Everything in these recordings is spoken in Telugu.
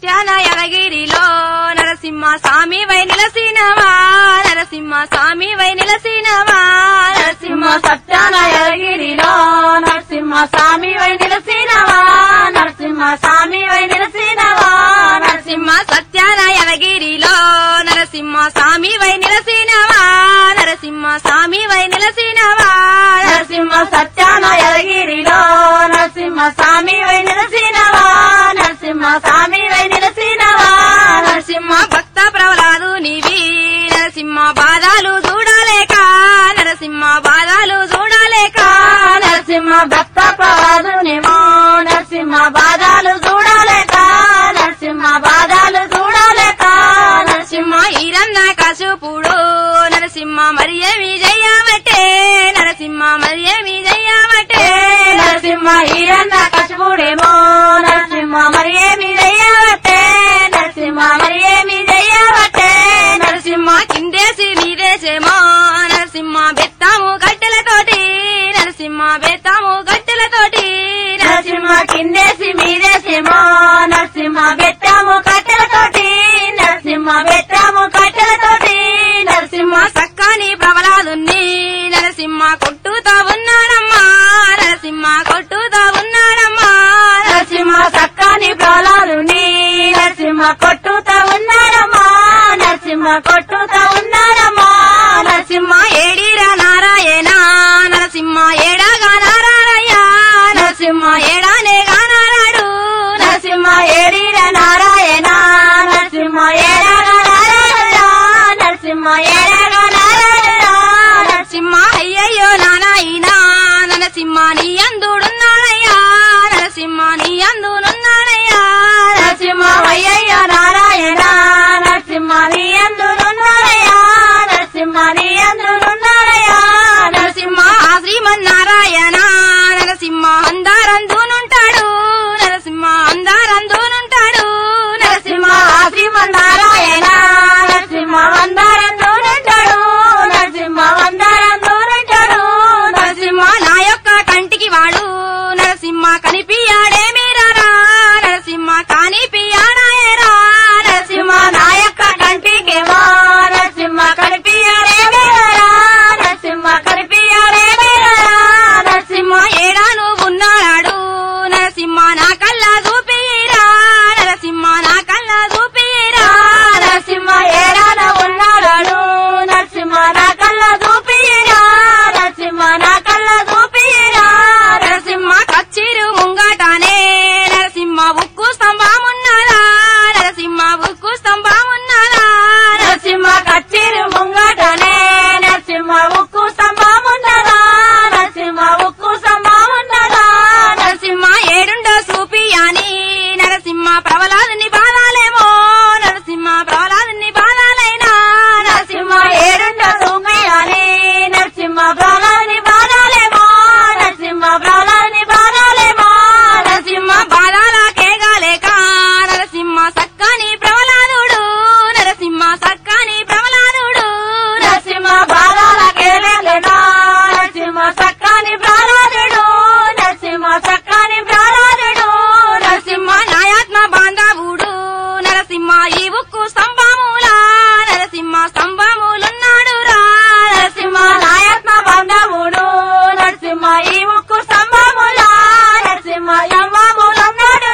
సత్యాన యదగిరిలో నరసింహ స్వామి వై నిలసినవా నరసింహ స్వామి వై నిలసినవా నరసింహ సత్యాన యదగిరిలో నరసింహ స్వామి వై నిలసినవా నరసింహ స్వామి వై నిలసినవా నరసింహ సత్యాన యదగిరిలో నరసింహ స్వామి వై నిలసినవా నరసింహ స్వామి వై నిలసినవా నరసింహ సత్యాన యదగిరిలో నరసింహ స్వామి వై నిలసినవా నరసింహ స్వామి వై నిలసినవా నరసింహ భక్త ప్రవలాదు నీవి నరసింహ బాధాలు చూడలేక నరసింహ బాధాలు చూడలేక నరసింహ భక్త ప్రవాదునేమో నరసింహ బాధాలు చూడలేక నరసింహ బాధాలు చూడలేక నరసింహ ఈరన్న కసుపుడు నరసింహ మరి ఏమి చెయ్యబట్టే నరసింహ మరి ఏమి చెయ్యబట్టే నరసింహ ఈరన్న కశపుడేమో నరసింహ మరి ఏమి చెయ్యవట్టే నరసింహ మరి ఏమి చెయ్యవట్టే నరసింహ కిందేసి మీదేసేమో నరసింహ బెత్తాము గట్టెలతోటి నరసింహ బెత్తాము గట్టెలతోటి నరసింహ కిందేసి మీదేసేమో నరసింహ బెత్తాము కట్టెలతోటి నరసింహ బెత్తాము కట్టెలతోటి నరసింహ సక్కాని ప్రబలాదున్ని నరసింహ కొట్టుతా ఉన్నాడమ్మా నరసింహ కొట్టుతా ఉన్నాడమ్మా నరసింహ సక్కాని ప్రహ్లాదుని నరసింహ కొట్టుతా ఉన్నారమ్మా నరసింహ కొట్టుతా ఉన్నారమ్మా నరసింహ ఏడిరా నారాయణ నరసింహ ఏడాగా నారాయణ నరసింహ ఏడానే గానారాడు నరసింహ ఏడిర నారాయణ నరసింహ ఏడగ నారాయణ నరసింహ ఏడగ నారాయణ నరసింహ అయ్యయ్యో నానాయినా నరసింహ నీ అందుడున్నాడయ్యా నరసింహ నీ అందునున్నాడయ్యా నరసింహ అయ్యయ్య నారాయణ నరసింహ నీ అందునున్నారయ్యా నరసింహ నీ అందునున్నారయ్యా నరసింహ ఆ శ్రీమన్నారాయణ నరసింహ అందారందునుంటాడు నరసింహ అందారందునుంటాడు నరసింహ శ్రీమన్నారాయణ నరసింహ వందరందోనంటాడు నరసింహ వందరందోనంటాడు నరసింహ నా యొక్క కంటికి వాడు నరసింహ కనిపియాడే మీరారా నరసింహ కానిపియాడాయరా నరసింహ నాయక్క కంటికేమో నరసింహ కనిపియరే మేరా నరసింహ కనిపియరే మేరా నరసింహ ఏడా నువ్వు ఉన్నాడు నరసింహ నా కళ్ళ చూపిరా నరసింహ నా కళ్ళ చూపిరా నరసింహ ఏడాన ఉన్నాడు నరసింహ నా కళ్ళ చూపిరా నరసింహ నా కళ్ళ చూపిరా నరసింహ కచ్చిరు ముంగటానే నరసింహ ఉక్కు స్తంభమున్నదా నరసింహ ఉక్కు స్తంభమున్నదా నరసింహ కచ్చిరి ముంగటనే నరసింహ ఉక్కు స్తంభమున్నదా నరసింహ ఉక్కు స్తంభమున్నదా నరసింహ ఏడుండో సూపియాని నరసింహ ప్రవలాదుని బాధాలేమో నరసింహ ప్రవలాదుని బాధాలైనా నరసింహ ఏడుండ సూమి అని నరసింహ ప్రాణాలని బాధాలేమో నరసింహ ప్రాణాలని బాధాలేమో నరసింహ బాధాల కేగాలేక నరసింహ సక్కని ప్రవలాదుడు నరసింహ సక్కని ప్రవలాదుడు నరసింహ బాధాల కేలేనా నరసింహ సక్కని ప్రాణాదుడు నరసింహ సక్కని ప్రాణాదుడు నరసింహ నాయాత్మ బాంధవుడు నరసింహ ఈ ఉక్కు స్తంభములా నరసింహ స్తంభములున్నాడు రా నరసింహ నాయత్మ బంధవుడు నరసింహ ఈ ముక్కు స్తంభములా నరసింహ యమ్మములన్నాడు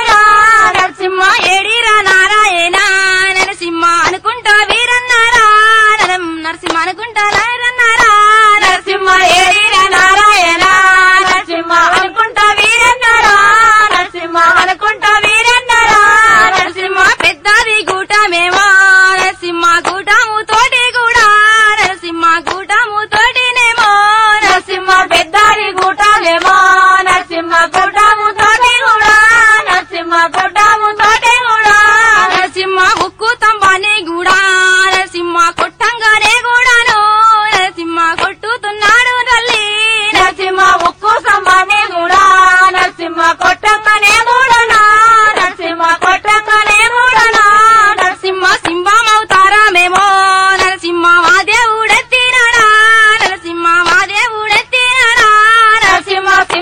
నరసింహ ఏడిరా నారాయణ నరసింహ అనుకుంటా వీరన్నారా నరం నరసింహ అనుకుంటా నారన్నారా నరసింహ ఏడిర నారాయణ నరసింహ అనుకుంటా వీరన్నారా నరసింహ అనుకుంటా వీరన్నారా నరసింహ పెద్దది గూటమేమో నరసింహ గూటము తోటి కూడా నరసింహ గూటము తోటినేమో నరసింహ పెద్దారి గూటాలేమో నరసింహ గుడ్డము తోటి కూడా నరసింహ గుడ్డము తోటి కూడా నరసింహ ఉక్కు తంబానే కూడా నరసింహ కొట్టంగానే కూడాను నరసింహ కొట్టుతున్నాడు తల్లి నరసింహ ఉక్కు సంబానే కూడా నరసింహ కొట్టంగానే కూడానా నరసింహ కొట్టంగానే కూడానా నరసింహ సింహమవుతారామేమో నరసింహ మా దేవుడెత్తినాడా నరసింహ మా దేవుడెత్తినాడా నరసింహ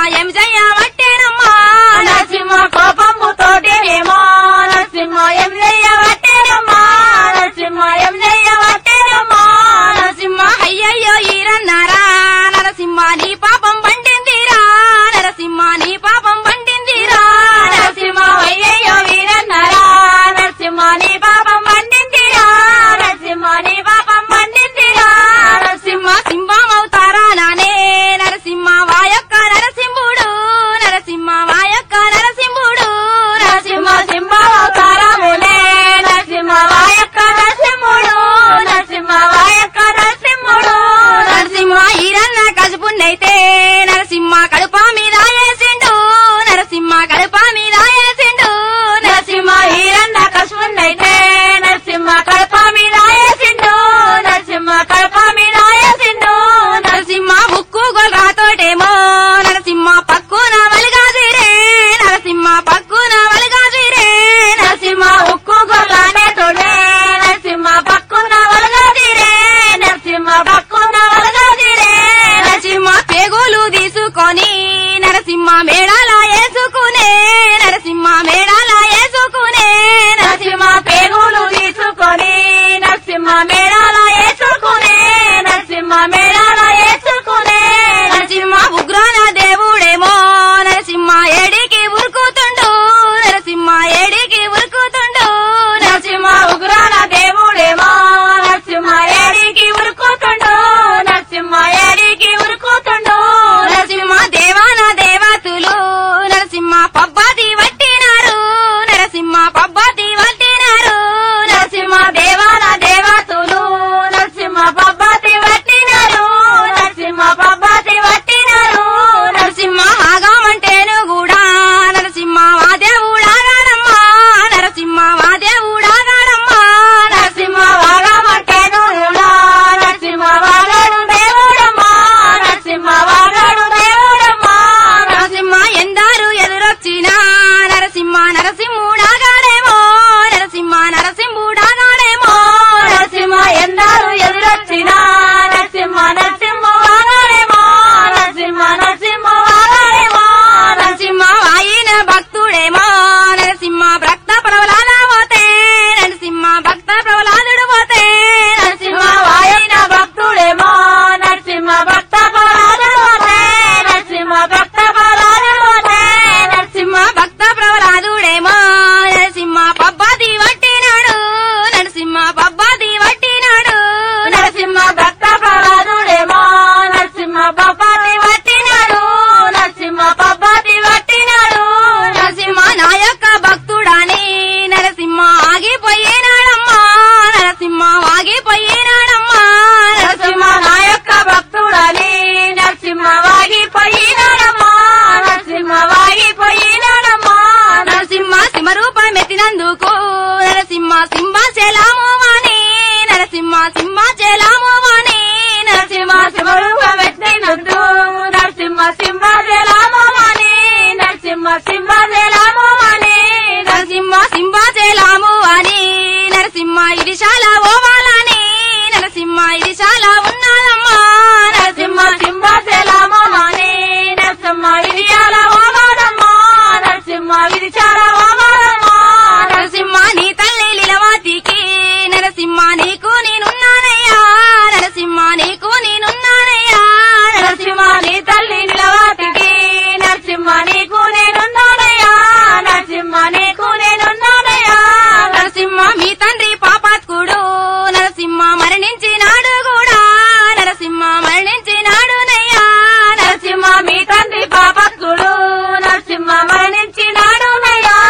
ఏం చెయ్యబట్టేనమ్మా నరసింహ కోపము తోటేనేమో నరసింహ ఏం చెయ్యబట్టేనమ్మా నరసింహ ఏం చెయ్యబట్టేనమ్మా నరసింహ అయ్యయ్యో ఈరన్నారా నరసింహ నీ పాపం పండిందిరా నరసింహ నీ పాపం పండిందిరా నరసింహ అయ్యయ్యో వీరన్నారా నరసింహ నీ పాపం పండిందిరా నరసింహ నీ పాపం పండిందిరా నరసింహ సింహమవుతారా నానే నరసింహ వాయొక్క నరసింహుడు నరసింహ వాయొక్క నరసింహుడు నరసింహ సింహ అవతారములే నరసింహ వాయక్క నరసింహుడు నరసింహ వాయక్క నరసింహుడు నరసింహ ఈరన్న కలుపున్నైతే నరసింహ కడుప మీద వేసిండు నరసింహ కడుప మీద వేసిండు నరసింహ ఈరన్న కసున్నైతే నరసింహ కడప మీద వేసిండు నరసింహ కడప మీద వేసిండు నరసింహ ముక్కు గొల్రాతోటేమో నరసింహ పక్కున వలిగాదిరే నరసింహ పక్కున వలిగాదిరే నరసింహ ఉక్కు గొల్లానే తోడే నరసింహ పక్కున వలగాదిరే నరసింహ పక్కున వలగాదిరే నరసింహ పేగులు తీసుకొని నరసింహ మేడాల వేసుకునే నరసింహ మేడాల వేసుకునే నరసింహ పేగులు తీసుకొని నరసింహ మేడాల వేసుకునే నరసింహ మేడాల వేసుకునే నరసింహ ఉగ్రాన దేవుడేమో నరసింహ ఏడికి ఉరుకుతుండు నరసింహ ఏడికి ఉరుకుతుండు నరసింహ ఉగ్రాల దేవుడేమో నరసింహ ఏడికి ఉరుకుతుండు నరసింహ ఏడికి ఉరుకుతుండు నరసింహ దేవాన దేవతులు నరసింహ పబ్బతి వట్టినారు నరసింహ పబ్బతి వట్టినారు నరసింహ దేవాల దేవతులు నరసింహ పబ్బతి వట్టినారు నరసింహ పబ్బతి వట్టినారు నరసింహ ఆగమంటేను కూడా నరసింహ వా దేవుడాగాడమ్మా నరసింహ వా దేవుడాగాడమ్మా నరసింహ వాగమంటేను కూడా నరసింహ వాగాడు దేవుడమ్మా నరసింహ వాగాడు దేవుడమ్మా నరసింహ ఎందారు ఎదురొచ్చినా నరసింహ నరసింహుడాగాడేమో నరసింహ నరసింహుడాగాడేమో నరసింహ ఎందారు ఎదురొచ్చినా నరసింహ నరసింహ వాగాడేమో నరసింహ నరసింహ వాగాడేమో నరసింహ వాయిన భక్తుడేమో నరసింహ భక్త ప్రవలాద పోతే నరసింహ భక్త ప్రవలాదుడు పోతే నరసింహ వాయన భక్తుడేమో నరసింహ భక్త పరాధమోతే నరసింహ భక్త పరాధమోతే నరసింహ భక్త ప్రవలాదుడేమో నరసింహ పబ్బతి వట్టినాడు నరసింహ పబ్బతి వట్టినాడు నరసింహ భక్త పరాధుడేమో నరసింహ పబ్బతి వట్టినాడు నరసింహ పబ్బతి వట్టినాడు నరసింహ నా యొక్క భక్తుడాని నరసింహ ఆగిపోయినాడమ్మా నరసింహ ఆగిపోయినాడమ్మా నరసింహ నా యొక్క భక్తుడని నరసింహ వాగిపోయినాడమ్మా నరసింహ వాగిపోయినాడమ్మా నరసింహ సింహరూపం ఎత్తినందుకు నరసింహ సింహాచలాము వాణి నరసింహ సింహాచలాము వాణి నరసింహ శివరూపం ఎత్తినందు నరసింహ సింహజలామని నరసింహ సింహజలామని నరసింహ సింహాచలాము వాణి నరసింహ ఇది చాలా ఓవాలని నరసింహ ఇది చాలా ఉన్నదమ్మా నరసింహ నరసింహ సింహజలామని నరసింహ ఇది చాలా ఓమానమ్మా నరసింహ ఇది చాలా ఓమానమ్మా నరసింహ నీ తల్లి లీలవాతికి నరసింహ నీకు నేనున్నానయ్యా నరసింహ నీకు నేనున్నానయ్యా నరసింహ నీ తల్లి నిలవాతికి నరసింహ నీకు నేనున్నానయ్యా నరసింహ నీకు నేనున్నానయ్యా నరసింహ మీ తండ్రి పాపాత్కుడు నరసింహ మరణించినాడు కూడా నరసింహ మరణించినాడు నయ్యా నరసింహ మీ తండ్రి పాపత్తుడు నరసింహ మరణించినాడు నయ్యా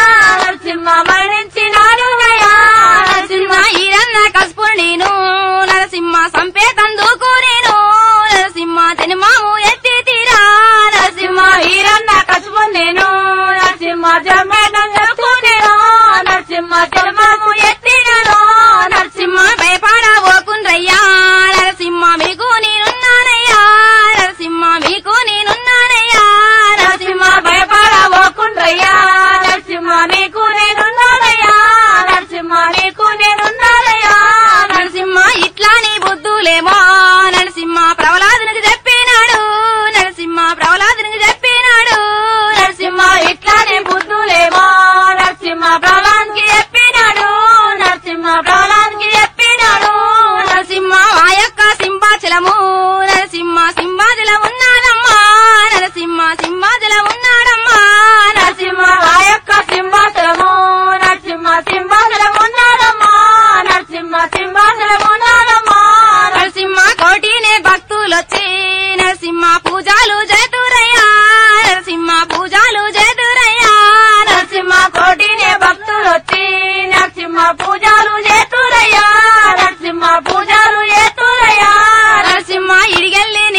పూజాలు చేతురయ్యా నరసింహ పూజాలు చేతురయ్యా నరసింహ కోటినే భక్తులొచ్చి నరసింహ పూజలు చేతురయ్యా